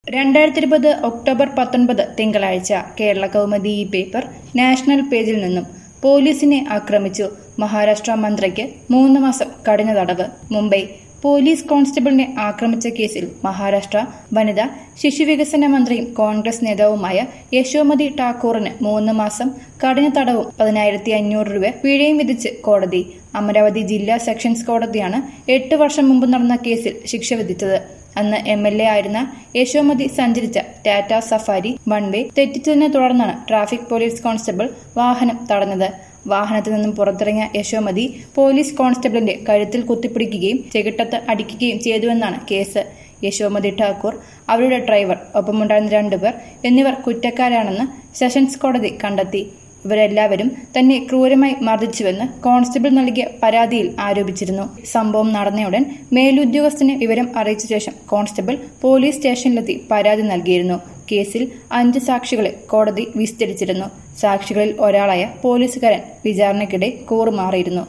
രണ്ടായിരത്തി ഇരുപത് ഒക്ടോബർ പത്തൊൻപത് തിങ്കളാഴ്ച കേരള കൗമുദി ഈ പേപ്പർ നാഷണൽ പേജിൽ നിന്നും പോലീസിനെ ആക്രമിച്ചു മഹാരാഷ്ട്ര മന്ത്രിക്ക് മൂന്ന് മാസം കഠിന തടവ് മുംബൈ പോലീസ് കോൺസ്റ്റബിളിനെ ആക്രമിച്ച കേസിൽ മഹാരാഷ്ട്ര വനിതാ ശിശുവികസന മന്ത്രിയും കോൺഗ്രസ് നേതാവുമായ യശോമതി ഠാക്കൂറിന് മൂന്ന് മാസം കഠിന തടവും പതിനായിരത്തി അഞ്ഞൂറ് രൂപ പിഴയും വിധിച്ച് കോടതി അമരാവതി ജില്ലാ സെഷൻസ് കോടതിയാണ് എട്ട് വർഷം മുമ്പ് നടന്ന കേസിൽ ശിക്ഷ വിധിച്ചത് അന്ന് എം എൽ എ ആയിരുന്ന യശോമതി സഞ്ചരിച്ച ടാറ്റ സഫാരി വൺ വേ തെറ്റിച്ചതിനെ തുടർന്നാണ് ട്രാഫിക് പോലീസ് കോൺസ്റ്റബിൾ വാഹനം തടഞ്ഞത് വാഹനത്തിൽ നിന്നും പുറത്തിറങ്ങിയ യശോമതി പോലീസ് കോൺസ്റ്റബിളിന്റെ കഴുത്തിൽ കുത്തിപ്പിടിക്കുകയും ചെകിട്ടത്ത് അടിക്കുകയും ചെയ്തുവെന്നാണ് കേസ് യശോമതി ഠാക്കൂർ അവരുടെ ഡ്രൈവർ ഒപ്പമുണ്ടായിരുന്ന രണ്ടുപേർ എന്നിവർ കുറ്റക്കാരാണെന്ന് സെഷൻസ് കോടതി കണ്ടെത്തി ഇവരെല്ലാവരും തന്നെ ക്രൂരമായി മർദ്ദിച്ചുവെന്ന് കോൺസ്റ്റബിൾ നൽകിയ പരാതിയിൽ ആരോപിച്ചിരുന്നു സംഭവം നടന്നയുടൻ മേലുദ്യോഗസ്ഥനെ വിവരം അറിയിച്ച ശേഷം കോൺസ്റ്റബിൾ പോലീസ് സ്റ്റേഷനിലെത്തി പരാതി നൽകിയിരുന്നു കേസിൽ അഞ്ച് സാക്ഷികളെ കോടതി വിസ്തരിച്ചിരുന്നു സാക്ഷികളിൽ ഒരാളായ പോലീസുകാരൻ വിചാരണയ്ക്കിടെ കൂറുമാറിയിരുന്നു